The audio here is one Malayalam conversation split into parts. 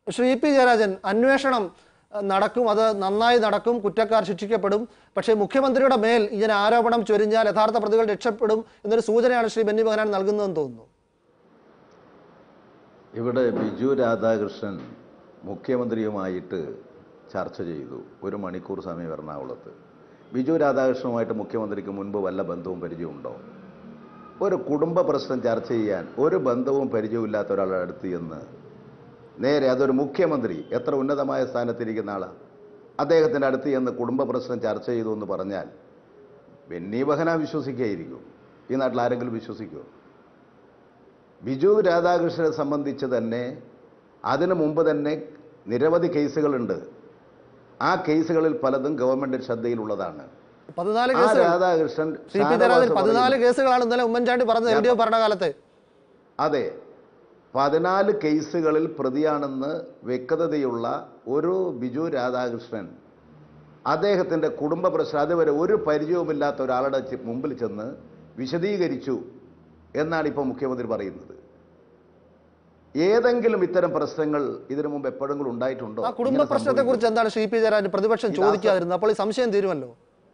ശ്രീ പി ജയരാജൻ അന്വേഷണം അഹ്, നടക്കും അത് നന്നായി നടക്കും കുറ്റക്കാർ ശിക്ഷിക്കപ്പെടും പക്ഷേ മുഖ്യമന്ത്രിയുടെ മേൽ ഇങ്ങനെ ആരോപണം ചൊരിഞ്ഞാൽ യഥാർത്ഥ പ്രതികൾ രക്ഷപ്പെടും എന്നൊരു സൂചനയാണ് ശ്രീ ബെന്നി ബഹനാൻ നൽകുന്നതെന്ന് തോന്നുന്നു ഇവിടെ ബിജു രാധാകൃഷ്ണൻ മുഖ്യമന്ത്രിയുമായിട്ട് ചർച്ച ചെയ്തു ഒരു മണിക്കൂർ സമയം എറണാകുളത്ത് ബിജു രാധാകൃഷ്ണനുമായിട്ട് മുഖ്യമന്ത്രിക്ക് മുൻപ് വല്ല ബന്ധവും പരിചയമുണ്ടോ ഒരു കുടുംബ പ്രശ്നം ചർച്ച ചെയ്യാൻ ഒരു ബന്ധവും പരിചയമില്ലാത്ത ഒരാളുടെ അടുത്ത് ചെന്ന് നേരെ അതൊരു മുഖ്യമന്ത്രി എത്ര ഉന്നതമായ സ്ഥാനത്തിരിക്കുന്ന ആളാണ് അദ്ദേഹത്തിൻ്റെ അടുത്ത് ചെന്ന് കുടുംബ പ്രശ്നം ചർച്ച ചെയ്തു എന്ന് പറഞ്ഞാൽ ബെന്നി ബഹന വിശ്വസിക്കായിരിക്കും ഈ നാട്ടിൽ ആരെങ്കിലും വിശ്വസിക്കുമോ ബിജു രാധാകൃഷ്ണനെ സംബന്ധിച്ച് തന്നെ അതിനു മുമ്പ് തന്നെ നിരവധി കേസുകളുണ്ട് ആ കേസുകളിൽ പലതും ഗവൺമെന്റ് ശ്രദ്ധയിലുള്ളതാണ് പതിനാല് ആ കേസുകൾ രാധാകൃഷ്ണൻ ശ്രീ പി ജയരാജൻ ഷാനവാസ് പതിനാല് പറയുന്നു. കേസുകളാണ് ഇന്നലെ ഉമ്മൻചാണ്ടി പറഞ്ഞത് എൽ ഡി എഫ് ഭരണകാലത്തെ അതെ പതിനാല് കേസുകളിൽ പ്രതിയാണെന്ന് വ്യക്തതയുള്ള ഒരു ബിജു രാധാകൃഷ്ണൻ അദ്ദേഹത്തിൻ്റെ കുടുംബ പ്രശ്നം അതുവരെ ഒരു പരിചയവുമില്ലാത്ത ഒരാളുടെ ചെ- മുമ്പിൽ ചെന്ന് വിശദീകരിച്ചു എന്നാണ് ഇപ്പോൾ മുഖ്യമന്ത്രി പറയുന്നത് ഏതെങ്കിലും ഇത്തരം പ്രശ്നങ്ങൾ ഇതിനു മുമ്പ് എപ്പോഴെങ്കിലും ഉണ്ടായിട്ടുണ്ടോ ആ കുടുംബ ഇങ്ങനെ പ്രശ്നത്തെ കുറിച്ച് എന്താണ് ശ്രീ പി ജയരാജൻ പ്രതിപക്ഷം ഇതാ- ചോദിക്കാതിരുന്നത് അപ്പോൾ ഈ സംശയം തീരുമല്ലോ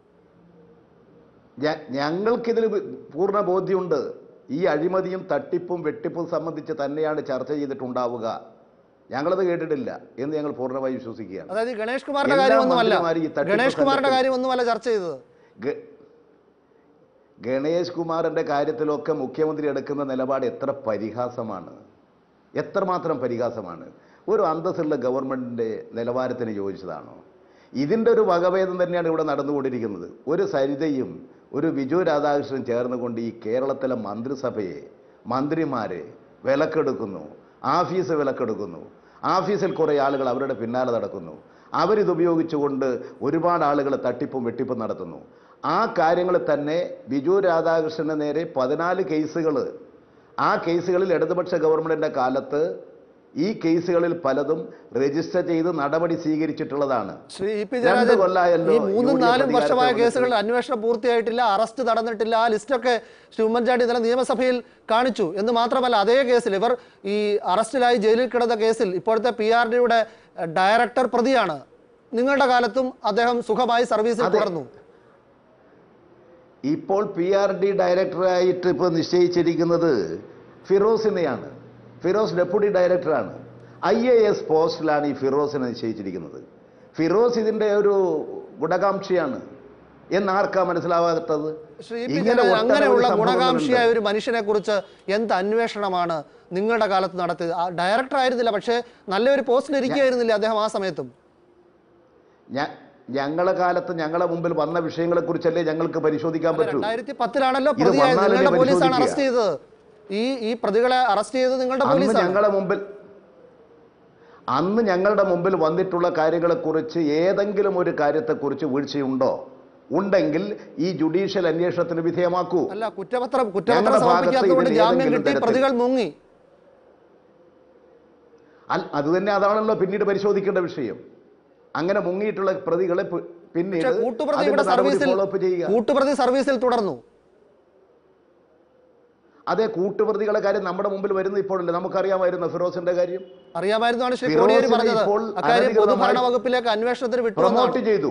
ഞ- ഞങ്ങൾക്കിതിൽ വി- പൂർണ്ണ ബോധ്യമുണ്ട് ഈ അഴിമതിയും തട്ടിപ്പും വെട്ടിപ്പും സംബന്ധിച്ച് തന്നെയാണ് ചർച്ച ചെയ്തിട്ടുണ്ടാവുക ഞങ്ങളത് കേട്ടിട്ടില്ല എന്ന് ഞങ്ങൾ പൂർണ്ണമായി വിശ്വസിക്കുകയാണ് അതായത് ഈ ഗണേഷ് കുമാറിന്റെ എല്ലാ കാര്യമൊന്നുമല്ല മന്ത്രിമാരും ഈ തട്ടിപ്പ് ഗണേഷ് കുമാറിന്റെ സംഘത്തിൽ- കാര്യമൊന്നുമല്ല ചർച്ച ചെയ്തത് ഗ- ഗണേഷ് കുമാറിന്റെ കാര്യത്തിലൊക്കെ മുഖ്യമന്ത്രി എടുക്കുന്ന നിലപാട് എത്ര പരിഹാസമാണ് എത്രമാത്രം പരിഹാസമാണ് ഒരു അന്തസ്സുള്ള ഗവൺമെന്റിന്റെ നിലവാരത്തിന് യോജിച്ചതാണോ ഇതിൻ്റെ ഒരു വകഭേദം തന്നെയാണ് ഇവിടെ നടന്നുകൊണ്ടിരിക്കുന്നത് ഒരു സരിതയും ഒരു വിജു രാധാകൃഷ്ണൻ ചേർന്നുകൊണ്ട് ഈ കേരളത്തിലെ മന്ത്രിസഭയെ മന്ത്രിമാരെ വിലക്കെടുക്കുന്നു ആഫീസ് വിലക്കെടുക്കുന്നു ആഫീസിൽ കുറേ ആളുകൾ അവരുടെ പിന്നാലെ നടക്കുന്നു അവരിത് ഉപയോഗിച്ചുകൊണ്ട് ഒരുപാട് ആളുകൾ തട്ടിപ്പും വെട്ടിപ്പും നടത്തുന്നു ആ കാര്യങ്ങൾ തന്നെ ബിജു രാധാകൃഷ്ണന് നേരെ പതിനാല് കേസുകൾ ആ കേസുകളിൽ ഇടതുപക്ഷ ഗവൺമെന്റിന്റെ കാലത്ത് ഈ കേസുകളിൽ പലതും രജിസ്റ്റർ ചെയ്ത് നടപടി സ്വീകരിച്ചിട്ടുള്ളതാണ് ശ്രീ ഇ പി രണ്ട് ജയരാജൻ കൊല്ലായല്ലോ ഈ മൂന്നും യു ഡി എഫ് നാലും അധികാരത്തിൽ വർഷമായ വന്നിട്ട്. കേസുകളിൽ അന്വേഷണം പൂർത്തിയായിട്ടില്ല അറസ്റ്റ് നടന്നിട്ടില്ല ആ ലിസ്റ്റൊക്കെ ശ്രീ ഉമ്മൻചാണ്ടി ഇന്നലെ നിയമസഭയിൽ കാണിച്ചു എന്ന് മാത്രമല്ല അതേ കേസിൽ ഇവർ ഈ അറസ്റ്റിലായി ജയിലിൽ കിടന്ന കേസിൽ ഇപ്പോഴത്തെ പി ആർ ഡിയുടെ ഡയറക്ടർ പ്രതിയാണ് നിങ്ങളുടെ കാലത്തും അദ്ദേഹം സുഖമായി സർവീസിൽ അതെ. തുടർന്നു ഇപ്പോൾ പി ആർ ഡി ഡയറക്ടറായിട്ട് ഇപ്പോൾ നിശ്ചയിച്ചിരിക്കുന്നത് ഫിറോസിനെയാണ് ഫിറോസ് ഡെപ്യൂട്ടി ഡയറക്ടറാണ് ഐ എ എസ് പോസ്റ്റിലാണ് ഈ ഫിറോസിനെ നിശ്ചയിച്ചിരിക്കുന്നത് ഫിറോസ് ഇതിൻ്റെ ഒരു ഗുണകാംക്ഷിയാണ് എന്നാർക്കാ മനസ്സിലാവാത്തത് ശ്രീ പി ഇങ്ങനെ ജയരാജൻ ഒട്ടനവധി അങ്ങനെയുള്ള സംഭവങ്ങളുണ്ട്. ഗുണകാംക്ഷിയായ ഒരു മനുഷ്യനെ കുറിച്ച് എന്ത് അന്വേഷണമാണ് നിങ്ങളുടെ കാലത്ത് നടത്തിയത് ആ ഡയറക്ടർ ആയിരുന്നില്ല പക്ഷേ നല്ലൊരു പോസ്റ്റിൽ ഇരിക്കുകയായിരുന്നില്ല അദ്ദേഹം ആ സമയത്തും ഞ- ഞങ്ങളെ കാലത്ത് ഞങ്ങളെ മുമ്പിൽ വന്ന വിഷയങ്ങളെ കുറിച്ചല്ലേ ഞങ്ങൾക്ക് പരിശോധിക്കാൻ പറ്റൂ രണ്ടായിരത്തി പത്തിലാണല്ലോ ഇത് പ്രതിയായത് വന്നാലല്ലേ നിങ്ങളുടെ പോലീസാണ് പരിശോധിക്കുക. അറസ്റ്റ് ചെയ്തത് ഈ ഈ പ്രതികളെ അറസ്റ്റ് ചെയ്തത് നിങ്ങളുടെ അന്ന് പോലീസാണ് ഞങ്ങളുടെ മുമ്പിൽ അന്ന് ഞങ്ങളുടെ മുമ്പിൽ വന്നിട്ടുള്ള കാര്യങ്ങളെക്കുറിച്ച് ഏതെങ്കിലും ഒരു കാര്യത്തെക്കുറിച്ച് വീഴ്ചയുണ്ടോ ഉണ്ടെങ്കിൽ ഈ ജുഡീഷ്യൽ അന്വേഷണത്തിന് വിധേയമാക്കൂ അല്ല കുറ്റപത്രം കുറ്റപത്രം ഞങ്ങളുടെ ഭാഗത്ത് സമർപ്പിക്കാത്തതുകൊണ്ട് ഇതിൽ ജാമ്യം ഏതെങ്കിലും കിട്ടി തരത്തിൽ- പ്രതികൾ മുങ്ങി അൽ അത് തന്നെ അതാണല്ലോ പിന്നീട് പരിശോധിക്കേണ്ട വിഷയം അങ്ങനെ മുങ്ങിയിട്ടുള്ള പ്രതികളെ പി- പിന്നീട് പക്ഷേ കൂട്ടുപ്രതി അതിന്റെ ഇവിടെ നടപടി സർവീസിൽ ഫോളോ അപ്പ് ചെയ്യുക കൂട്ടുപ്രതി സർവീസിൽ തുടർന്നു അതേ കൂട്ടുപ്രതികളെ കാര്യം നമ്മുടെ മുമ്പിൽ വരുന്നത് ഇപ്പോഴല്ലേ നമുക്കറിയാമായിരുന്നു ഫിറോസിന്റെ കാര്യം അറിയാമായിരുന്നാണ് ശ്രീ ഫിറോസിനെ കോടിയേരി പറഞ്ഞത് ഇപ്പോൾ അക്കാര്യം അനധികൃതമായി പൊതുഭരണ വകുപ്പിലേക്ക് അന്വേഷണത്തിന് പ്രൊമോട്ട് വിട്ടുവന്നാണ് ചെയ്തു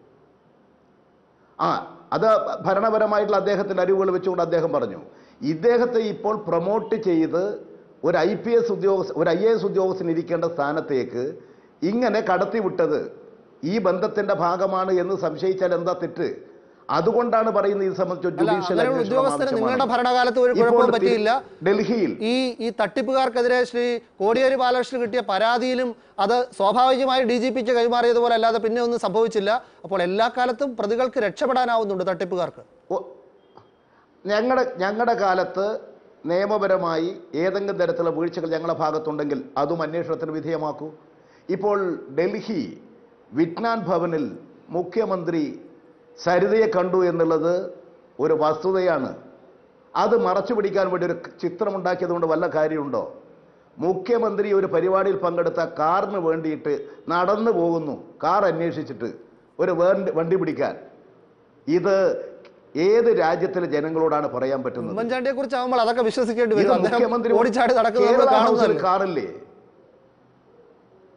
ആ അത് ഭരണപരമായിട്ടുള്ള അദ്ദേഹത്തിന്റെ അറിവുകൾ വെച്ചുകൊണ്ട് അദ്ദേഹം പറഞ്ഞു ഇദ്ദേഹത്തെ ഇപ്പോൾ പ്രൊമോട്ട് ചെയ്ത് ഒരു ഐ പി എസ് ഉദ്യോഗസ്ഥ ഒരു ഐ എ എസ് ഉദ്യോഗസ്ഥൻ ഇരിക്കേണ്ട സ്ഥാനത്തേക്ക് ഇങ്ങനെ കടത്തിവിട്ടത് ഈ ബന്ധത്തിന്റെ ഭാഗമാണ് എന്ന് സംശയിച്ചാൽ എന്താ തെറ്റ് അതുകൊണ്ടാണ് പറയുന്നത് ഇത് സംബന്ധിച്ച് അല്ല ജുഡീഷ്യൽ അങ്ങനെയുള്ള അന്വേഷണം ഉദ്യോഗസ്ഥന് നിങ്ങളുടെ ആവശ്യമാണ്. ഭരണകാലത്ത് ഒരു ഇപ്പോൾ കുഴപ്പവും തി- പറ്റിയില്ല ഡൽഹിയിൽ ഈ ഈ തട്ടിപ്പുകാർക്കെതിരെ ശ്രീ കോടിയേരി ബാലകൃഷ്ണൻ കിട്ടിയ പരാതിയിലും അത് സ്വാഭാവികമായി ഡി ജി പിക്ക് കൈമാറിയതുപോലെ അല്ലാതെ പിന്നെ ഒന്നും സംഭവിച്ചില്ല അപ്പോൾ എല്ലാ കാലത്തും പ്രതികൾക്ക് രക്ഷപ്പെടാനാവുന്നുണ്ട് തട്ടിപ്പുകാർക്ക് ഞങ്ങളുടെ ഞങ്ങളുടെ കാലത്ത് നിയമപരമായി ഏതെങ്കിലും തരത്തിലുള്ള വീഴ്ചകൾ ഞങ്ങളുടെ ഭാഗത്തുണ്ടെങ്കിൽ അതും അന്വേഷണത്തിന് വിധേയമാക്കൂ ഇപ്പോൾ ഡൽഹി വിജ്ഞാൻ ഭവനിൽ മുഖ്യമന്ത്രി സരിതയെ കണ്ടു എന്നുള്ളത് ഒരു വസ്തുതയാണ് അത് മറച്ചു പിടിക്കാൻ വേണ്ടി ഒരു ചിത്രമുണ്ടാക്കിയത് കൊണ്ട് വല്ല കാര്യമുണ്ടോ മുഖ്യമന്ത്രി ഒരു പരിപാടിയിൽ പങ്കെടുത്ത കാറിന് വേണ്ടിയിട്ട് നടന്നു പോകുന്നു കാർ അന്വേഷിച്ചിട്ട് ഒരു വേണ്ടി വണ്ടി പിടിക്കാൻ ഇത് ഏത് രാജ്യത്തിലെ ജനങ്ങളോടാണ് പറയാൻ പറ്റുന്നത് ഉമ്മൻചാണ്ടിയെ കുറിച്ച് ആവുമ്പോൾ അതൊക്കെ വിശ്വസിക്കേണ്ടി ഇത് വരും അദ്ദേഹം മുഖ്യമന്ത്രി ഓടിച്ചാടി നടക്കുന്നത് നമ്മൾ കേരള ഹൗസിൽ കാണുന്നതല്ലേ കാറില്ലേ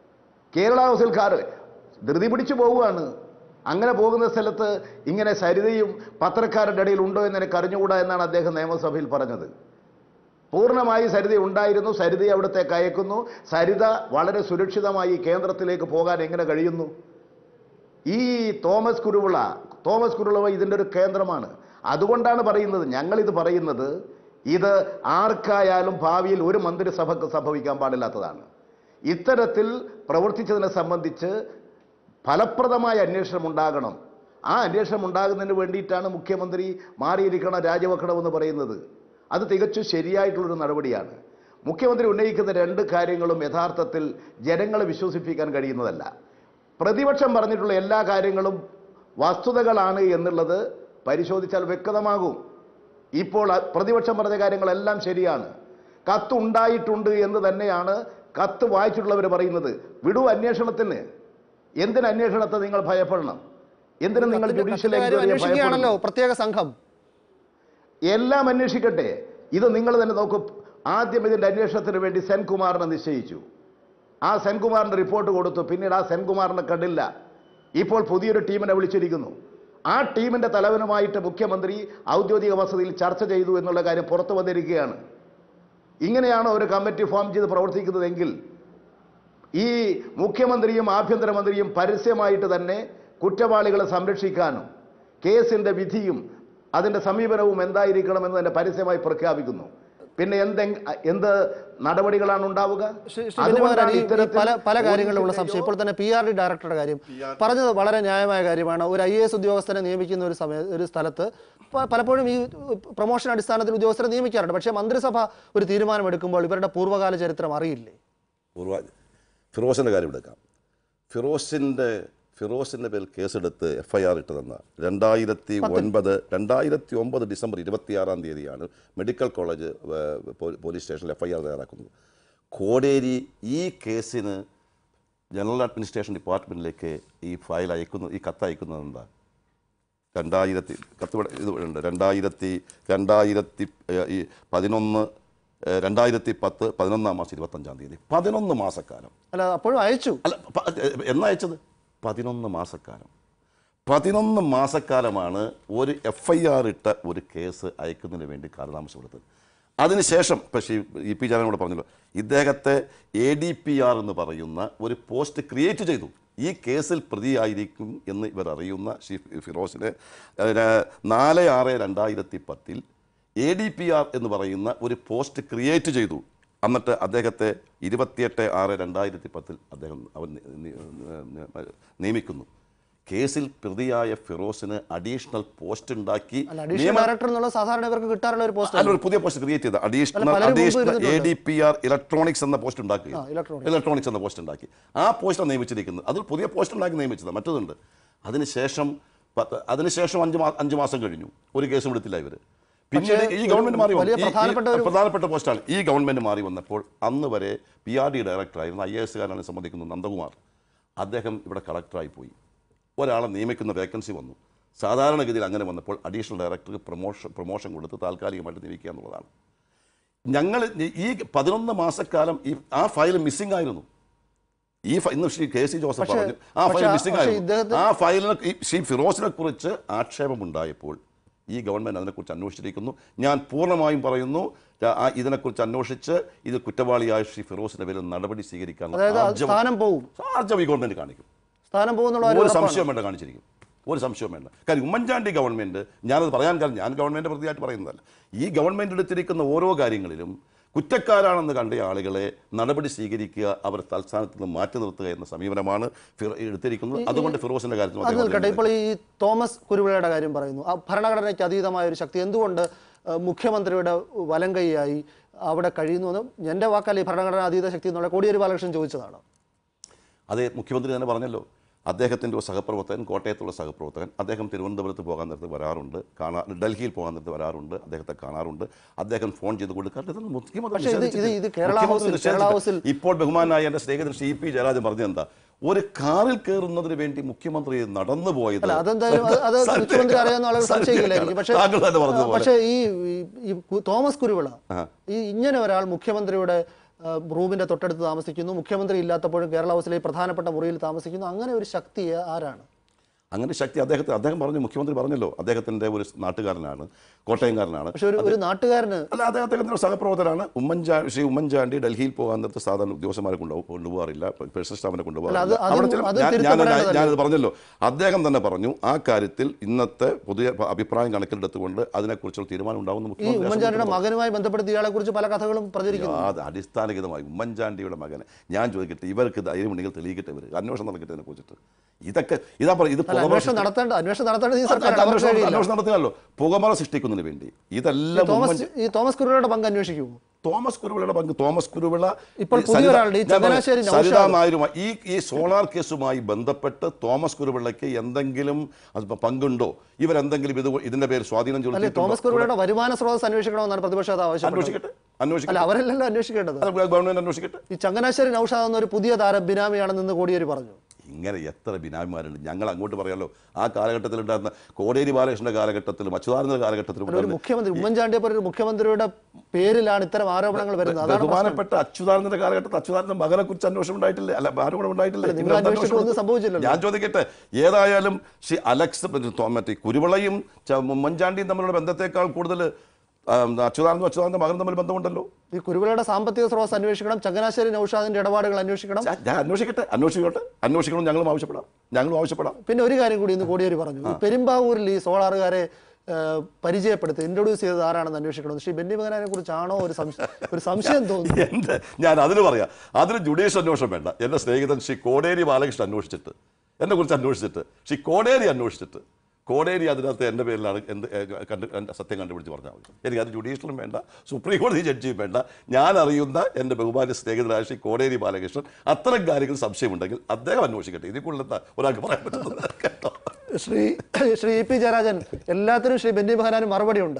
കേരള ഹൗസിൽ കാർ ധൃതി പിടിച്ചു പോവുകയാണ് അങ്ങനെ പോകുന്ന സ്ഥലത്ത് ഇങ്ങനെ സരിതയും പത്രക്കാരുടെ ഇടയിൽ ഉണ്ടോ എന്ന് എനിക്ക് അറിഞ്ഞുകൂടാ എന്നാണ് അദ്ദേഹം നിയമസഭയിൽ പറഞ്ഞത് പൂർണ്ണമായി സരിത ഉണ്ടായിരുന്നു സരിതയെ അവിടത്തേക്ക് അയക്കുന്നു സരിത വളരെ സുരക്ഷിതമായി കേന്ദ്രത്തിലേക്ക് പോകാൻ എങ്ങനെ കഴിയുന്നു ഈ തോമസ് കുരുവിള തോമസ് കുരുവിള ഇതിൻ്റെ ഒരു കേന്ദ്രമാണ് അതുകൊണ്ടാണ് പറയുന്നത് ഞങ്ങളിത് പറയുന്നത് ഇത് ആർക്കായാലും ഭാവിയിൽ ഒരു മന്ത്രിസഭക്ക് സംഭവിക്കാൻ പാടില്ലാത്തതാണ് ഇത്തരത്തിൽ പ്രവർത്തിച്ചതിനെ സംബന്ധിച്ച് ഫലപ്രദമായ അന്വേഷണം ഉണ്ടാകണം ആ അന്വേഷണം ഉണ്ടാകുന്നതിന് വേണ്ടിയിട്ടാണ് മുഖ്യമന്ത്രി മാറിയിരിക്കണം രാജിവെക്കണമെന്ന് പറയുന്നത് അത് തികച്ചും ശരിയായിട്ടുള്ളൊരു നടപടിയാണ് മുഖ്യമന്ത്രി ഉന്നയിക്കുന്ന രണ്ട് കാര്യങ്ങളും യഥാർത്ഥത്തിൽ ജനങ്ങളെ വിശ്വസിപ്പിക്കാൻ കഴിയുന്നതല്ല പ്രതിപക്ഷം പറഞ്ഞിട്ടുള്ള എല്ലാ കാര്യങ്ങളും വസ്തുതകളാണ് എന്നുള്ളത് പരിശോധിച്ചാൽ വ്യക്തമാകും ഇപ്പോൾ അ- പ്രതിപക്ഷം പറഞ്ഞ കാര്യങ്ങളെല്ലാം ശരിയാണ് കത്ത് ഉണ്ടായിട്ടുണ്ട് എന്ന് തന്നെയാണ് കത്ത് വായിച്ചിട്ടുള്ളവർ പറയുന്നത് വിടൂ അന്വേഷണത്തിന് എന്തിന് അന്വേഷണത്തെ നിങ്ങൾ ഭയപ്പെടണം എന്തിന് നിങ്ങൾ കത്തിന്റെ- ജുഡീഷ്യൽ കത്തിന്റെ കാര്യം എൻക്വയറിയെ അന്വേഷിക്കുകയാണല്ലോ ഭയപ്പെടണം പ്രത്യേക സംഘം എല്ലാം അന്വേഷിക്കട്ടെ ഇത് നിങ്ങൾ തന്നെ നോക്കൂ ആദ്യം ഇതിന്റെ അന്വേഷണത്തിന് വേണ്ടി സെൻകുമാറിനെ നിശ്ചയിച്ചു ആ സെൻകുമാറിന്റെ റിപ്പോർട്ട് കൊടുത്തു പിന്നീട് ആ സെൻകുമാറിനെ കണ്ടില്ല ഇപ്പോൾ പുതിയൊരു ടീമിനെ വിളിച്ചിരിക്കുന്നു ആ ടീമിന്റെ തലവനുമായിട്ട് മുഖ്യമന്ത്രി ഔദ്യോഗിക വസതിയിൽ ചർച്ച ചെയ്തു എന്നുള്ള കാര്യം പുറത്തു വന്നിരിക്കുകയാണ് ഇങ്ങനെയാണ് ഒരു കമ്മിറ്റി ഫോം ചെയ്ത് പ്രവർത്തിക്കുന്നതെങ്കിൽ ഈ മുഖ്യമന്ത്രിയും ആഭ്യന്തരമന്ത്രിയും പരസ്യമായിട്ട് തന്നെ കുറ്റവാളികളെ സംരക്ഷിക്കാനും കേസിന്റെ വിധിയും അതിന്റെ സമീപനവും എന്തായിരിക്കണമെന്ന് തന്നെ പരസ്യമായി പ്രഖ്യാപിക്കുന്നു പിന്നെ എന്തെ എന്ത് നടപടികളാണ് ഉണ്ടാവുക ശ്രീ- ശ്രീ അതുകൊണ്ടാണ് ബെന്നിമോഹൻ, ഈ- ഈ ഇത്തരത്തിൽ പല പല കാര്യങ്ങളിലുള്ള പോലീസിന്റെയോ സംശയം ഇപ്പോൾ തന്നെ പി ആർ ഡി ഡയറക്ടറുടെ കാര്യം പറഞ്ഞത് വളരെ ന്യായമായ കാര്യമാണ് ഒരു ഐ എ എസ് ഉദ്യോഗസ്ഥനെ നിയമിക്കുന്ന ഒരു സമയ ഒരു സ്ഥലത്ത് പ- പലപ്പോഴും ഈ പ്രൊമോഷൻ അടിസ്ഥാനത്തിൽ ഉദ്യോഗസ്ഥരെ നിയമിക്കാറുണ്ട് പക്ഷേ മന്ത്രിസഭ ഒരു തീരുമാനമെടുക്കുമ്പോൾ ഇവരുടെ പൂർവ്വകാല ചരിത്രം അറിയില്ലേ പൂർവ ഫിറോസിൻ്റെ കാര്യം എടുക്കാം ഫിറോസിൻ്റെ ഫിറോസിൻ്റെ പേരിൽ കേസെടുത്ത് എഫ് ഐ ആർ ഇട്ട് തന്ന രണ്ടായിരത്തി ഒൻപത് രണ്ടായിരത്തി ഒമ്പത് ഡിസംബർ ഇരുപത്തിയാറാം തീയതിയാണ് മെഡിക്കൽ കോളേജ് ഏർ, പോ- പോലീസ് സ്റ്റേഷനിൽ എഫ് ഐ ആർ തയ്യാറാക്കുന്നത് കോടേരി ഈ കേസിന് ജനറൽ അഡ്മിനിസ്ട്രേഷൻ ഡിപ്പാർട്ട്മെൻറ്റിലേക്ക് ഈ ഫയൽ അയക്കുന്നു ഈ കത്ത് അയക്കുന്നത് എന്താ രണ്ടായിരത്തി കത്ത് ഇവിടെ ഇത് ഇവിടെ ഉണ്ട് രണ്ടായിരത്തി രണ്ടായിരത്തി ഏഹ്, ഈ പതിനൊന്ന് ഏഹ്, രണ്ടായിരത്തി പത്ത് പതിനൊന്നാം മാസം ഇരുപത്തഞ്ചാം തീയതി പതിനൊന്ന് മാസക്കാലം അല്ല അപ്പോഴും അയച്ചു അല്ല പ- എന്നാ അയച്ചത് പതിനൊന്ന് മാസക്കാലം പതിനൊന്ന് മാസക്കാലമാണ് ഒരു എഫ് ഐ ആർ ഇട്ട ഒരു കേസ് അയക്കുന്നതിന് വേണ്ടി കാലതാമസപ്പെടുത്തത് അതിനുശേഷം പക്ഷേ ഇ പി ജാനോട് പറഞ്ഞല്ലോ ഇദ്ദേഹത്തെ എ ഡി പി ആർ എന്ന് പറയുന്ന ഒരു പോസ്റ്റ് ക്രിയേറ്റ് ചെയ്തു ഈ കേസിൽ പ്രതിയായിരിക്കും എന്ന് ഇവർ അറിയുന്ന ഷി ഫിറോസിനെ ഏഹ്, നാല് ആറ് രണ്ടായിരത്തി പത്തിൽ എ ഡി പി ആർ എന്ന് പറയുന്ന ഒരു പോസ്റ്റ് ക്രിയേറ്റ് ചെയ്തു എന്നിട്ട് അദ്ദേഹത്തെ ഇരുപത്തിയെട്ട് ആറ് രണ്ടായിരത്തി പത്തിൽ അദ്ദേഹം അവൻ നി- നി- നി- നിയമിക്കുന്നു കേസിൽ പ്രതിയായ ഫിറോസിന് അഡീഷണൽ പോസ്റ്റ് ഉണ്ടാക്കി അല്ല അഡീഷണൽ ഡയറക്ടർ എന്നുള്ള സാധാരണ ഇവർക്ക് കിട്ടാറുള്ള ഒരു പോസ്റ്റ് അല്ല ഒരു പുതിയ പോസ്റ്റ് ക്രിയേറ്റ് ചെയ്ത അഡീഷണൽ അല്ല, പലരും മുമ്പ് അഡീഷണൽ എ ഇരുന്നിട്ടുണ്ട്. ഡി പി ആർ ഇലക്ട്രോണിക്സ് എന്ന പോസ്റ്റ് ഉണ്ടാക്കി ആ, electronics. ഇലക്ട്രോണിക്സ് എന്ന പോസ്റ്റ് ഉണ്ടാക്കി ആ പോസ്റ്റാണ് നിയമിച്ചിരിക്കുന്നത് അത് പുതിയ പോസ്റ്റ് ഉണ്ടാക്കി നിയമിച്ചത് മറ്റതുണ്ട് അതിനുശേഷം പത്ത് അതിനുശേഷം അഞ്ച് മാ അഞ്ച് മാസം കഴിഞ്ഞു ഒരു കേസും എടുത്തില്ല ഇവർ പിന്നീട് പക്ഷേ ഈ ഗവൺമെന്റ് മാറി വലിയ വന്നു. ഈ- ഈ പ്രധാനപ്പെട്ട ഒരു- പ്രധാനപ്പെട്ട പോസ്റ്റാണ് ഈ ഗവൺമെന്റ് മാറി വന്നപ്പോൾ അന്ന് വരെ പി ആർ ഡി ഡയറക്ടറായിരുന്ന ഐ എ എസുകാരനാണ് സംബന്ധിക്കുന്നത് നന്ദകുമാർ അദ്ദേഹം ഇവിടെ കളക്ടറായി പോയി ഒരാളെ നിയമിക്കുന്ന വേക്കൻസി വന്നു സാധാരണഗതിയിൽ അങ്ങനെ വന്നപ്പോൾ അഡീഷണൽ ഡയറക്ടർക്ക് പ്രൊമോഷൻ പ്രൊമോഷൻ കൊടുത്ത് താൽക്കാലികമായിട്ട് നിയമിക്കുക എന്നുള്ളതാണ് ഞങ്ങൾ ഈ പതിനൊന്ന് മാസക്കാലം ഈ ആ ഫയൽ മിസ്സിംഗ് ആയിരുന്നു ഈ ഫ- ഇന്ന് ശ്രീ കെ സി ജോസഫ് പക്ഷേ- പറഞ്ഞു ആ ഫയൽ പക്ഷേ- മിസ്സിംഗ് പക്ഷേ ആയിരുന്നു ഇദ്ദേഹത്തിന്- ആ ഫയലിനെ ഈ ശ്രീ ഫിറോസിനെ കുറിച്ച് ആക്ഷേപമുണ്ടായപ്പോൾ ഈ ഗവൺമെന്റ് അതിനെക്കുറിച്ച് അന്വേഷിച്ചിരിക്കുന്നു ഞാൻ പൂർണ്ണമായും പറയുന്നു ര- ആ ഇതിനെക്കുറിച്ച് അന്വേഷിച്ച് ഇത് കുറ്റവാളിയായ ശ്രീ ഫിറോസിന്റെ പേരിൽ നടപടി സ്വീകരിക്കാനുള്ള അതായത് അത് ആർജവം- സ്ഥാനം പോവും ആർജവം ഈ ഗവൺമെന്റ് കാണിക്കും സ്ഥാനം പോകുന്നുള്ള ഒരു കാര്യം ഉറപ്പാണ്. സംശയം വേണ്ട കാണിച്ചിരിക്കും ഒരു സംശയവും വേണ്ട കാര്യം ഉമ്മൻചാണ്ടി ഗവൺമെന്റ് ഞാനത് പറയാൻ കാരണം ഞാൻ ഗവൺമെന്റ് പ്രതിയായിട്ട് പറയുന്നതല്ല ഈ ഗവൺമെന്റ് എടുത്തിരിക്കുന്ന ഓരോ കാര്യങ്ങളിലും കുറ്റക്കാരാണെന്ന് കണ്ട ആളുകളെ നടപടി സ്വീകരിക്കുക അവർ തൽസ്ഥാനത്ത് നിന്ന് മാറ്റി നിർത്തുക എന്ന സമീപനമാണ് ഫിറ- എടുത്തിരിക്കുന്നത് അതുകൊണ്ട് ഫിറോസിന്റെ കാര്യത്തിൽ അത് അദ്ദേഹം നിൽക്കട്ടെ ഇപ്പോൾ ഈ തോമസ് കുരുവിളയുടെ കാര്യം പറയുന്നു ആ ഭരണഘടനയ്ക്ക് അതീതമായ ഒരു ശക്തി എന്തുകൊണ്ട് ഏഹ്, മുഖ്യമന്ത്രിയുടെ വലം കൈയായി അവിടെ കഴിയുന്നു എൻ്റെ വാക്കല്ല ഈ ഭരണഘടന അതീത ശക്തി എന്നുള്ള കോടിയേരി ബാലകൃഷ്ണൻ ചോദിച്ചതാണ് അതേ മുഖ്യമന്ത്രി തന്നെ പറഞ്ഞല്ലോ അദ്ദേഹത്തിൻ്റെ ഒരു സഹപ്രവർത്തകൻ കോട്ടയത്തുള്ള സഹപ്രവർത്തകൻ അദ്ദേഹം തിരുവനന്തപുരത്ത് പോകാൻ നേരത്ത് വരാറുണ്ട് കാണാ ഡൽഹിയിൽ പോകാൻ നേരത്ത് വരാറുണ്ട് അദ്ദേഹത്തെ കാണാറുണ്ട് അദ്ദേഹം ഫോൺ ചെയ്ത് കൊടുക്കാറുണ്ട് ഇതൊന്നും മുഖ്യമന്ത്രി പക്ഷേ ഇത് ഇത് നിഷേധിച്ചിട്ടില്ല. ഇത് കേരള മുഖ്യമന്ത്രി ഹൗസിൽ- നിഷേധിച്ചിട്ടില്ല. കേരള ഹൗസിൽ- ഇപ്പോൾ ബഹുമാനായ എൻ്റെ സ്നേഹിതൻ ശ്രീ പി ജയരാജൻ പറഞ്ഞത് എന്താ ഒരു കാറിൽ കയറുന്നതിന് വേണ്ടി മുഖ്യമന്ത്രി നടന്നു പോയത് അല്ല അതെന്തായാലും അത് അത് സത്യ- മുഖ്യമന്ത്രി അറിയാവുന്ന ആളുകൾ സത്യ- സംശയിക്കില്ലായിരിക്കും പക്ഷേ താങ്കൾ തന്നെ പറഞ്ഞതുപോലെ പക്ഷേ ഈ ഈ- ഈ കു- തോമസ് കുരുവിള ഈ ഇങ്ങനെ ഒരാൾ മുഖ്യമന്ത്രിയുടെ ആ, റൂമിന്റെ തൊട്ടടുത്ത് താമസിക്കുന്നു മുഖ്യമന്ത്രി ഇല്ലാത്തപ്പോഴും കേരള ഹൗസിലെ ഈ പ്രധാനപ്പെട്ട മുറിയിൽ താമസിക്കുന്നു അങ്ങനെ ഒരു ശക്തി ആരാണ് അങ്ങനെ ശക്തി അദ്ദേഹത്തെ അദ്ദേഹം പറഞ്ഞു മുഖ്യമന്ത്രി പറഞ്ഞല്ലോ അദ്ദേഹത്തിൻ്റെ ഒരു നാട്ടുകാരനാണ് കോട്ടയംകാരനാണ് പക്ഷെ ഒരു ഒരു നാട്ടുകാരന് അല്ല അദ്ദേഹം അദ്ദേഹത്തിൻ്റെ സഹപ്രവർത്തകരാണ് ഉമ്മൻചാണ്ടി ശ്രീ ഉമ്മൻചാണ്ടി ഡൽഹിയിൽ പോകാൻ നേരത്ത് സാധാരണ ഉദ്യോഗസ്ഥന്മാരെ കൊണ്ടുപോ- കൊണ്ടുപോകാറില്ല പേഴ്സണൽ സ്റ്റാഫിനെ അല്ല, അത് കൊണ്ടുപോകാറില്ല അതും- അവിടെ ചില- അത് ഞാൻ- ഞാൻ- തിരുത്തപ്പെടേണ്ടതല്ലേ? ഞാനത് പറഞ്ഞല്ലോ അദ്ദേഹം തന്നെ പറഞ്ഞു ആ കാര്യത്തിൽ ഇന്നത്തെ പുതിയ അഭിപ്രായം കണക്കിലെടുത്തുകൊണ്ട് അതിനെക്കുറിച്ചുള്ള തീരുമാനം ഉണ്ടാവുന്ന ഈ മുഖ്യമന്ത്രി ഉമ്മൻചാണ്ടിയുടെ മകനുമായി ബന്ധപ്പെടുത്തി ഇയാളെ കുറിച്ച് പല കഥകളും പ്രചരിക്കുന്നു യാത് അടിസ്ഥാനഗതമായി ഉമ്മൻചാണ്ടിയുടെ മകനെ ഞാൻ ചോദിക്കട്ടെ ഇവർക്ക് ധൈര്യമുണ്ടെങ്കിൽ തെളിയിക്കട്ടെ ഇവർ അന്വേഷണം നടക്കട്ടെ ഇതിനെ കുറിച്ചിട്ട് ഇതൊക്കെ ഇതാ പറയുക ഇത് അല്ല പുകമറ അന്വേഷണം നടത്തേണ്ട അന്വേഷണം നടത്തേണ്ടത് ഈ സർക്കാർ അവർക്ക് അന്വേഷണം കഴിയില്ല. അന്വേഷണം നടത്തുകയല്ലോ പുകമറ സൃഷ്ടിക്കുന്നതിന് വേണ്ടി ഈ ഇതെല്ലാം തോമസ് ഉമ്മൻ- ഈ തോമസ് കുരുവിയുടെ പങ്ക് അന്വേഷിക്കുമോ തോമസ് കുരുവിളയുടെ പങ്ക് തോമസ് കുരുവിള ഇപ്പോൾ ഈ പുതിയ സരിത- ഒരാളുടെ ഈ ഞാൻ പറയാം, ചങ്ങനാശ്ശേരി സരിത നൗഷാദ്. നായരുമായി ഈ ഈ സോളാർ കേസുമായി ബന്ധപ്പെട്ട് തോമസ് കുരുവിളയ്ക്ക് എന്തെങ്കിലും അത് പങ്കുണ്ടോ ഇവരെന്തെങ്കിലും ഇത് ഇതിന്റെ പേര് സ്വാധീനം അല്ലെ ചെലുത്തിയിട്ടുണ്ടോ? തോമസ് കുരുവിയുടെ വരുമാന സ്രോതസ് അന്വേഷിക്കണമെന്നാണ് പ്രതിപക്ഷ നേതാവ് ആവശ്യപ്പെട്ടത് അന്വേഷിക്കട്ടെ അല്ല അന്വേഷിക്കട്ടെ അവരല്ലല്ലോ അന്വേഷിക്കേണ്ടത് അത് ഗവൺമെന്റ് അന്വേഷിക്കട്ടെ ഈ ചങ്ങനാശ്ശേരി നൌഷാദ് എന്നൊരു പുതിയ താരം ബിനാമിയാണെന്ന് കോടിയേരി പറഞ്ഞു ഇങ്ങനെ എത്ര ബിനാമിമാരുണ്ട് ഞങ്ങൾ അങ്ങോട്ട് പറയാലോ ആ കാലഘട്ടത്തിൽ ഉണ്ടായിരുന്ന കോടേരി ബാലകൃഷ്ണന്റെ കാലഘട്ടത്തിലും അച്യുതാനന്ദ കാലഘട്ടത്തിലും അല്ല, ഒരു ഉണ്ടായിരുന്ന മുഖ്യമന്ത്രി ഉമ്മൻചാണ്ടിയെ പോലെ ഒരു മുഖ്യമന്ത്രിയുടെ പേരിലാണ് ഇത്തരം ആരോപണങ്ങൾ വരുന്നത് അതാണ് പ്രശ്നം. ബഹുമാനപ്പെട്ട അച്യുതാനന്ദന്റെ കാലഘട്ടത്തിൽ അച്യുതാനന്ദ മകനെ കുറിച്ച് അന്വേഷണം ഉണ്ടായിട്ടില്ലേ അല്ല ആരോപണം ഉണ്ടായിട്ടില്ലേ നിങ്ങൾ ഇതിനകത്ത് അന്വേഷിച്ചിട്ട് അന്വേഷണം ഒന്നും സംഭവിച്ചില്ലല്ലോ. ഞാൻ ചോദിക്കട്ടെ ഏതായാലും ശ്രീ അലക്സ് പിന്നെ തോ- മറ്റേ കുരുവിളയും ച- ഉമ്മൻചാണ്ടിയും തമ്മിലുള്ള ബന്ധത്തെക്കാൾ കൂടുതൽ അച്യുതാനന്ദും അച്യുതാനന്ദ മകനും തമ്മിൽ ബന്ധമുണ്ടല്ലോ ഈ കുരുവിളയുടെ സാമ്പത്തിക സ്രോതസ് അന്വേഷിക്കണം ചങ്ങനാശ്ശേരി നൌഷാദിന്റെ ഇടപാടുകൾ അന്വേഷിക്കണം ഞാൻ- ഞാൻ അന്വേഷിക്കട്ടെ അന്വേഷിക്കട്ടെ അന്വേഷിക്കണം ഞങ്ങളും ആവശ്യപ്പെടാം ഞങ്ങളും ആവശ്യപ്പെടാം പിന്നെ ഒരു കാര്യം കൂടി ഇന്ന് കോടിയേരി പറഞ്ഞു ഈ പെരുമ്പാവൂരിൽ ഈ സോളാറുകാരെ ആ, പരിചയപ്പെടുത്തി ഇൻട്രൊഡ്യൂസ് ചെയ്തത് ആരാണെന്ന് അന്വേഷിക്കണം ശ്രീ ബെന്നി ബഹനാനെ കുറിച്ചാണോ ഒരു സംശയം ഒരു സംശയം തോന്നുന്നു എൻ്റെ ഞാൻ അതിന് പറയാം അതിന് ജുഡീഷ്യൽ അന്വേഷണം വേണ്ട എൻ്റെ സ്നേഹിതൻ ശ്രീ കോടേരി ബാലകൃഷ്ണൻ അന്വേഷിച്ചിട്ട് എന്നെ കുറിച്ച് അന്വേഷിച്ചിട്ട് ശ്രീ കോടേരി അന്വേഷിച്ചിട്ട് കോടേരി അതിനകത്ത് എൻ്റെ പേരിലാണ് എന്ത് ഏ, കണ്ട് കണ്ട് സത്യം കണ്ടുപിടിച്ച് പറഞ്ഞാൽ മതി എനിക്ക് അത് ജുഡീഷ്യലും വേണ്ട സുപ്രീം കോടതി ജഡ്ജിയും വേണ്ട ഞാൻ അറിയുന്ന എൻ്റെ ബഹുമാന്യ സ്നേഹിതനായ ശ്രീ കോടേരി ബാലകൃഷ്ണൻ അത്തരം കാര്യങ്ങൾ സംശയമുണ്ടെങ്കിൽ അദ്ദേഹം അന്വേഷിക്കട്ടെ ഇതിൽ കൂടുതൽ ഒരാൾക്ക് പറയാൻ പറ്റുന്നത് കേട്ടോ ശ്രീ ശ്രീ ഇ പി ജയരാജൻ എല്ലാത്തിനും ശ്രീ ബെന്നി ബഹനാന് മറുപടി ഉണ്ട്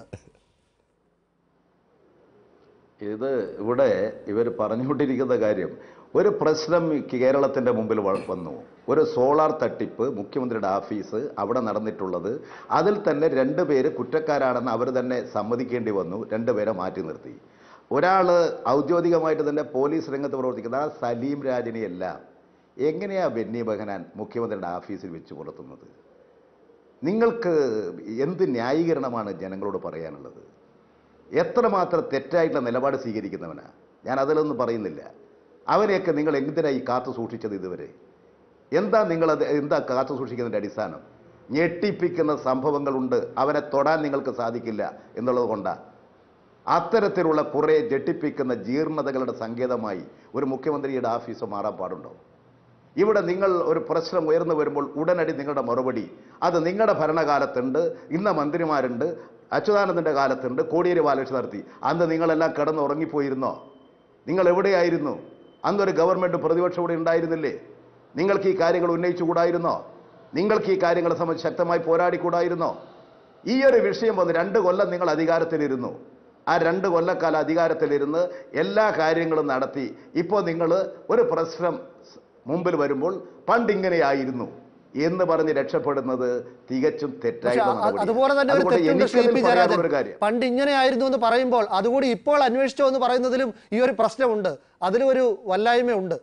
ഇത് ഇവിടെ ഇവർ പറഞ്ഞുകൊണ്ടിരിക്കുന്ന കാര്യം ഒരു പ്രശ്നം ഈ കേരളത്തിൻ്റെ മുമ്പിൽ വ- വന്നു ഒരു സോളാർ തട്ടിപ്പ് മുഖ്യമന്ത്രിയുടെ ഓഫീസ് അവിടെ നടന്നിട്ടുള്ളത് അതിൽ തന്നെ രണ്ട് പേര് കുറ്റക്കാരാണെന്ന് അവർ തന്നെ സമ്മതിക്കേണ്ടി വന്നു രണ്ടുപേരെ മാറ്റി നിർത്തി ഒരാൾ ഔദ്യോഗികമായിട്ട് തന്നെ പോലീസ് രംഗത്ത് പ്രവർത്തിക്കുന്ന ആ സലീം രാജിനെയെല്ലാം എങ്ങനെയാ ബെന്നി ബഹനാൻ മുഖ്യമന്ത്രിയുടെ ഓഫീസിൽ വെച്ച് പുലർത്തുന്നത് നിങ്ങൾക്ക് എന്ത് ന്യായീകരണമാണ് ജനങ്ങളോട് പറയാനുള്ളത് എത്രമാത്രം തെറ്റായിട്ടുള്ള നിലപാട് സ്വീകരിക്കുന്നവനാ ഞാൻ അതിലൊന്നും പറയുന്നില്ല അവനെയൊക്കെ നിങ്ങൾ എന്തിനായി കാത്തു സൂക്ഷിച്ചത് ഇതുവരെ എന്താ നിങ്ങളത് എന്താ കാത്തു സൂക്ഷിക്കുന്നതിൻ്റെ അടിസ്ഥാനം ഞെട്ടിപ്പിക്കുന്ന സംഭവങ്ങളുണ്ട് അവനെ തൊടാൻ നിങ്ങൾക്ക് സാധിക്കില്ല എന്നുള്ളത് കൊണ്ടാണ് അത്തരത്തിലുള്ള കുറേ ഞെട്ടിപ്പിക്കുന്ന ജീർണതകളുടെ സങ്കേതമായി ഒരു മുഖ്യമന്ത്രിയുടെ ഓഫീസ് മാറാൻ പാടുണ്ടോ ഇവിടെ നിങ്ങൾ ഒരു പ്രശ്നം ഉയർന്നു വരുമ്പോൾ ഉടനടി നിങ്ങളുടെ മറുപടി അത് നിങ്ങളുടെ ഭരണകാലത്തുണ്ട് ഇന്ന മന്ത്രിമാരുണ്ട് അച്യുതാനന്ദൻ്റെ കാലത്തുണ്ട് കോടിയേരി ബാലകൃഷ്ണൻ നടത്തി അന്ന് നിങ്ങളെല്ലാം കിടന്ന് ഉറങ്ങിപ്പോയിരുന്നോ നിങ്ങൾ എവിടെയായിരുന്നു അന്നൊരു ഗവൺമെൻറ് പ്രതിപക്ഷം ഇവിടെ ഉണ്ടായിരുന്നില്ലേ നിങ്ങൾക്ക് ഈ കാര്യങ്ങൾ ഉന്നയിച്ചുകൂടായിരുന്നോ നിങ്ങൾക്ക് ഈ കാര്യങ്ങളെ സംബന്ധിച്ച് ശക്തമായി പോരാടിക്കൂടായിരുന്നോ ഈ ഒരു വിഷയം വന്ന് രണ്ട് കൊല്ലം നിങ്ങൾ അധികാരത്തിലിരുന്നു ആ രണ്ട് കൊല്ലക്കാലം അധികാരത്തിലിരുന്ന് എല്ലാ കാര്യങ്ങളും നടത്തി ഇപ്പോൾ നിങ്ങൾ ഒരു പ്രശ്നം സ് മുമ്പിൽ വരുമ്പോൾ പണ്ട് ഇങ്ങനെയായിരുന്നു എന്ന് പറഞ്ഞ് രക്ഷപ്പെടുന്നത് തികച്ചും പക്ഷെ തെറ്റായിട്ടുള്ള അ- നടപടിയാണ്. അതുപോലെ തന്നെ ഒരു അതുകൊണ്ട് തെറ്റുണ്ട് ശ്രീ എനിക്കതിൽ പി ജയരാജൻ പറയാനുള്ള ഒരു കാര്യം പണ്ട് ഇങ്ങനെയായിരുന്നു എന്ന് പറയുമ്പോൾ അതുകൂടി ഇപ്പോൾ അന്വേഷിച്ചോ എന്ന് പറയുന്നതിലും ഈ ഒരു പ്രശ്നമുണ്ട് അതിലും ഒരു വല്ലായ്മയുണ്ട്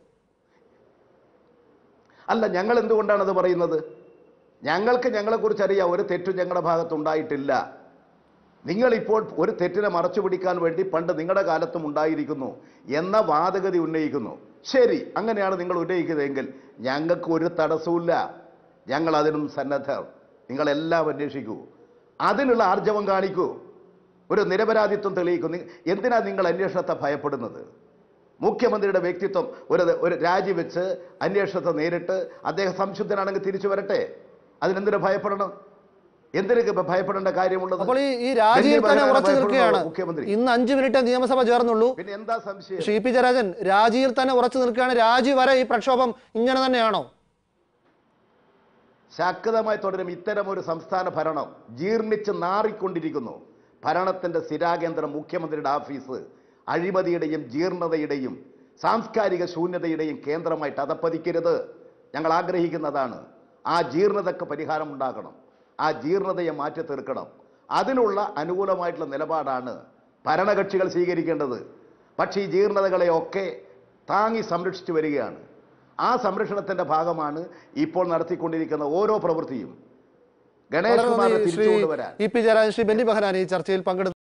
അല്ല ഞങ്ങൾ എന്തുകൊണ്ടാണ് അത് പറയുന്നത് ഞങ്ങൾക്ക് ഞങ്ങളെക്കുറിച്ച് അറിയാം ഒരു തെറ്റും ഞങ്ങളുടെ ഭാഗത്തുണ്ടായിട്ടില്ല നിങ്ങളിപ്പോൾ ഒരു തെറ്റിനെ മറച്ചു പിടിക്കാൻ വേണ്ടി പണ്ട് നിങ്ങളുടെ കാലത്തും ഉണ്ടായിരിക്കുന്നു എന്ന വാദഗതി ഉന്നയിക്കുന്നു ശരി അങ്ങനെയാണ് നിങ്ങൾ ഉന്നയിക്കുന്നതെങ്കിൽ ഞങ്ങൾക്ക് ഒരു തടസ്സവുമില്ല ഞങ്ങൾ അതിനും സന്നദ്ധർ നിങ്ങളെല്ലാം അന്വേഷിക്കൂ അതിനുള്ള ആർജവം കാണിക്കൂ ഒരു നിരപരാധിത്വം തെളിയിക്കൂ നി- എന്തിനാ നിങ്ങൾ അന്വേഷണത്തെ ഭയപ്പെടുന്നത് മുഖ്യമന്ത്രിയുടെ വ്യക്തിത്വം ഒരു ഒരു രാജിവെച്ച് അന്വേഷണത്തെ നേരിട്ട് അദ്ദേഹം സംശുദ്ധനാണെങ്കിൽ തിരിച്ചു വരട്ടെ അതിനെന്തിനു ഭയപ്പെടണം എന്തിനു ഭയപ്പെടേണ്ട കാര്യമുള്ളത് അപ്പോൾ ഈ ഈ രാജിയിൽ തന്നെ ബെന്നി ഉറച്ചു ബഹനാണ് നിൽക്കുകയാണ് ഭയപ്പെടുന്നത് മുഖ്യമന്ത്രി ഇന്ന് അഞ്ചു മിനിറ്റ് നിയമസഭ ചേർന്നുള്ളൂ പിന്നെ എന്താ സംശയം ശ്രീ പി ജയരാജൻ രാജിയിൽ തന്നെ ഉറച്ചു നിൽക്കുകയാണ് രാജി വരെ ഈ പ്രക്ഷോഭം ഇങ്ങനെ തന്നെയാണോ ശക്തമായി തുടരും ഇത്തരം ഒരു സംസ്ഥാന ഭരണം ജീർണിച്ച് നാറിക്കൊണ്ടിരിക്കുന്നു ഭരണത്തിന്റെ സ്ഥിരാകേന്ദ്രം മുഖ്യമന്ത്രിയുടെ ഓഫീസ് അഴിമതിയുടെയും ജീർണതയുടെയും സാംസ്കാരിക ശൂന്യതയുടെയും കേന്ദ്രമായിട്ട് അതപ്പതിക്കരുത് ഞങ്ങൾ ആഗ്രഹിക്കുന്നതാണ് ആ ജീർണതക്ക് പരിഹാരം ഉണ്ടാക്കണം ആ ജീർണതയെ മാറ്റി തീർക്കണം അതിനുള്ള അനുകൂലമായിട്ടുള്ള നിലപാടാണ് ഭരണകക്ഷികൾ സ്വീകരിക്കേണ്ടത് പക്ഷേ ഈ ജീർണതകളെയൊക്കെ താങ്ങി സംരക്ഷിച്ചു വരികയാണ് ആ സംരക്ഷണത്തിന്റെ ഭാഗമാണ് ഇപ്പോൾ നടത്തിക്കൊണ്ടിരിക്കുന്ന ഓരോ പ്രവൃത്തിയും ഗണേഷ് വളരെ കുമാറിനെ നന്ദി ശ്രീ തിരിച്ചു കൊണ്ടുവരാൻ ഇ പി ജയരാജൻ ശ്രീ ബെന്നി ബഹനാൻ ഈ ചർച്ചയിൽ പങ്കെടുത്തു